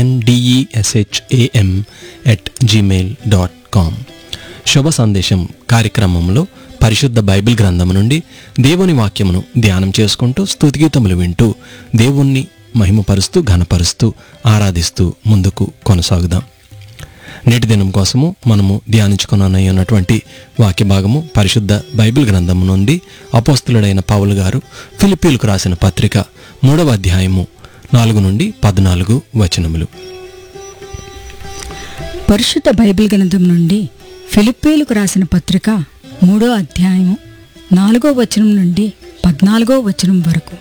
DESHAM at Gmail dot com శుభ సందేశం కార్యక్రమంలో పరిశుద్ధ బైబిల్ గ్రంథం నుండి దేవుని వాక్యమును ధ్యానం చేసుకుంటూ స్తుతిగీతములు వింటూ దేవుణ్ణి మహిమపరుస్తూ ఘనపరుస్తూ ఆరాధిస్తూ ముందుకు కొనసాగుదాం నేటి దినం కోసము మనము ధ్యానించుకున్నటువంటి వాక్య భాగము పరిశుద్ధ బైబిల్ గ్రంథం నుండి అపోస్తులుడైన పౌలు గారు ఫిలిపీలకు రాసిన పత్రిక మూడవ అధ్యాయము నాలుగు నుండి పద్నాలుగు వచనములు పరిశుద్ధ బైబిల్ గ్రంథం నుండి ఫిలిప్పీలకు రాసిన పత్రిక మూడో అధ్యాయం నాలుగో వచనం నుండి పద్నాలుగో వచనం వరకు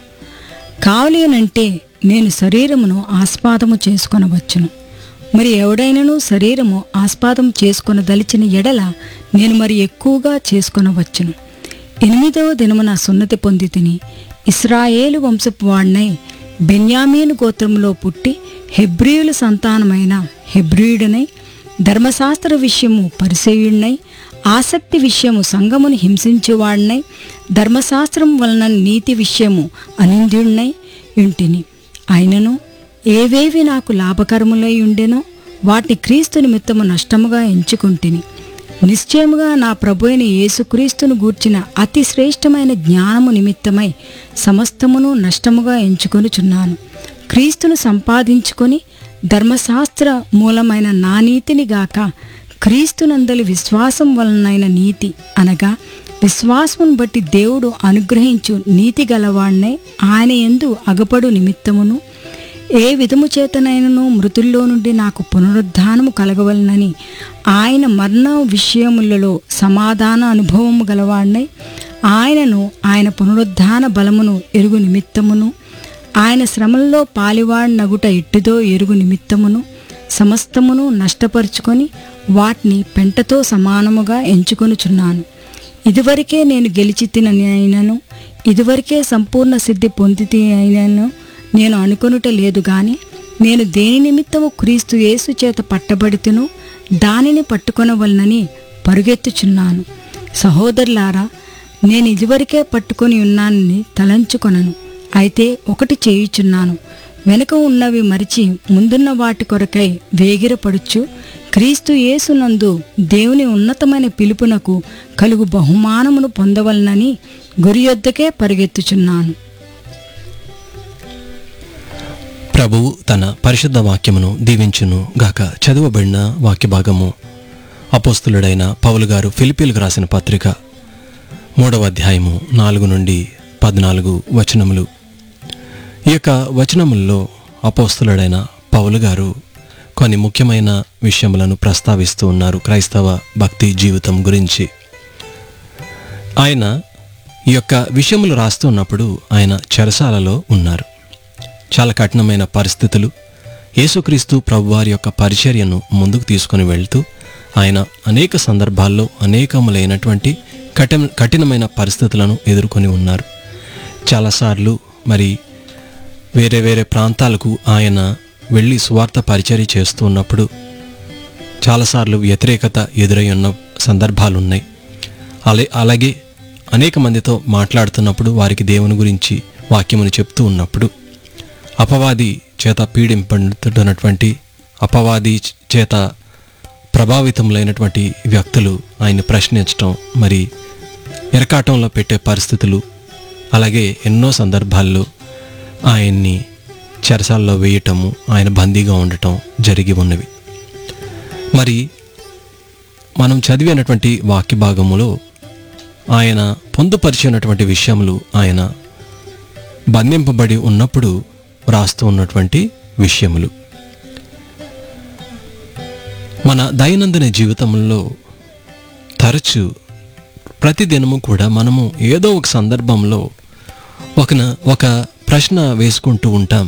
కావలేనంటే నేను శరీరమును ఆస్పాదము చేసుకొనవచ్చును మరి ఎవడైనను శరీరము ఆస్పాదం చేసుకొనదలిచిన ఎడల నేను మరి ఎక్కువగా చేసుకొనవచ్చును ఎనిమిదవ దినమున సున్నతి పొంది తిని ఇస్రాయేలు వంశపు వాడినై బెన్యామీను గోత్రములో పుట్టి హెబ్రియుల సంతానమైన హెబ్రియుడనై ధర్మశాస్త్ర విషయము పరిసేయుడినై ఆసక్తి విషయము సంగమును హింసించేవాడినై ధర్మశాస్త్రం వలన నీతి విషయము అనింద్యుడినై ఇంటిని అయినను ఏవేవి నాకు లాభకరములై ఉండెనో వాటిని క్రీస్తు నిమిత్తము నష్టముగా ఎంచుకుంటుని నిశ్చయముగా నా ప్రభు అయిన యేసుక్రీస్తును గూర్చిన అతి శ్రేష్టమైన జ్ఞానము నిమిత్తమై సమస్తమును నష్టముగా ఎంచుకొనుచున్నాను క్రీస్తును సంపాదించుకొని ధర్మశాస్త్ర మూలమైన నా నీతిని గాక క్రీస్తునందలి విశ్వాసం వలనైన నీతి అనగా విశ్వాసమును బట్టి దేవుడు అనుగ్రహించు నీతి గలవాణ్ణే ఆయన ఎందు అగపడు నిమిత్తమును ఏ విధము చేతనైనను మృతుల్లో నుండి నాకు పునరుద్ధానము కలగవలనని ఆయన మరణ విషయములలో సమాధాన అనుభవము గలవాడినై ఆయనను ఆయన పునరుద్ధాన బలమును ఎరుగు నిమిత్తమును ఆయన శ్రమల్లో పాలివాడినగుట ఎట్టుదో ఎరుగు నిమిత్తమును సమస్తమును నష్టపరుచుకొని వాటిని పెంటతో సమానముగా ఎంచుకొనుచున్నాను ఇదివరకే నేను గెలిచి అయినను ఇదివరకే సంపూర్ణ సిద్ధి పొందితి అయినను నేను అనుకొనుట లేదు గాని నేను దేని నిమిత్తము క్రీస్తు యేసు చేత పట్టబడితును దానిని పట్టుకొనవలనని పరుగెత్తుచున్నాను సహోదరులారా నేను ఇదివరకే పట్టుకొని ఉన్నానని తలంచుకొనను అయితే ఒకటి చేయుచున్నాను వెనుక ఉన్నవి మరిచి ముందున్న వాటి కొరకై వేగిరపడుచు క్రీస్తు యేసునందు దేవుని ఉన్నతమైన పిలుపునకు కలుగు బహుమానమును పొందవలనని గురియొద్దకే పరిగెత్తుచున్నాను ప్రభువు తన పరిశుద్ధ వాక్యమును దీవించును గాక చదువబడిన వాక్య భాగము అపోస్తులుడైన పౌలు గారు ఫిలిపీలకు రాసిన పత్రిక మూడవ అధ్యాయము నాలుగు నుండి పద్నాలుగు వచనములు ఈ యొక్క వచనముల్లో అపోస్తులుడైన పౌలు గారు కొన్ని ముఖ్యమైన విషయములను ప్రస్తావిస్తూ ఉన్నారు క్రైస్తవ భక్తి జీవితం గురించి ఆయన ఈ యొక్క విషయములు రాస్తున్నప్పుడు ఆయన చెరసాలలో ఉన్నారు చాలా కఠినమైన పరిస్థితులు యేసుక్రీస్తు ప్రభువారి యొక్క పరిచర్యను ముందుకు తీసుకొని వెళ్తూ ఆయన అనేక సందర్భాల్లో అనేకములైనటువంటి కఠిన కఠినమైన పరిస్థితులను ఎదుర్కొని ఉన్నారు చాలాసార్లు మరి వేరే వేరే ప్రాంతాలకు ఆయన వెళ్ళి సువార్త పరిచర్య చేస్తూ ఉన్నప్పుడు చాలాసార్లు వ్యతిరేకత ఎదురై ఉన్న సందర్భాలు ఉన్నాయి అలే అలాగే అనేక మందితో మాట్లాడుతున్నప్పుడు వారికి దేవుని గురించి వాక్యమును చెప్తూ ఉన్నప్పుడు అపవాది చేత పీడింపడుతున్నటువంటి అపవాది చేత ప్రభావితములైనటువంటి వ్యక్తులు ఆయన్ని ప్రశ్నించటం మరి ఎరకాటంలో పెట్టే పరిస్థితులు అలాగే ఎన్నో సందర్భాల్లో ఆయన్ని చెరసాల్లో వేయటము ఆయన బందీగా ఉండటం జరిగి ఉన్నవి మరి మనం చదివినటువంటి వాక్య భాగములో ఆయన పొందుపరిచినటువంటి విషయములు ఆయన బంధింపబడి ఉన్నప్పుడు రాస్తూ ఉన్నటువంటి విషయములు మన దైనందిన జీవితంలో తరచు ప్రతిదినము కూడా మనము ఏదో ఒక సందర్భంలో ఒక ఒక ప్రశ్న వేసుకుంటూ ఉంటాం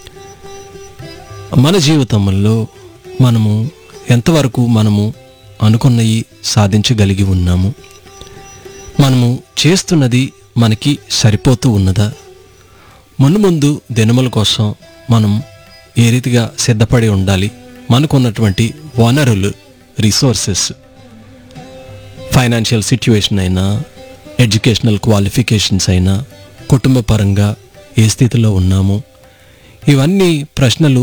మన జీవితంలో మనము ఎంతవరకు మనము అనుకున్నవి సాధించగలిగి ఉన్నాము మనము చేస్తున్నది మనకి సరిపోతూ ఉన్నదా మున్ను ముందు దినముల కోసం మనం ఏ రీతిగా సిద్ధపడి ఉండాలి మనకున్నటువంటి వనరులు రిసోర్సెస్ ఫైనాన్షియల్ సిచ్యువేషన్ అయినా ఎడ్యుకేషనల్ క్వాలిఫికేషన్స్ అయినా కుటుంబ పరంగా ఏ స్థితిలో ఉన్నాము ఇవన్నీ ప్రశ్నలు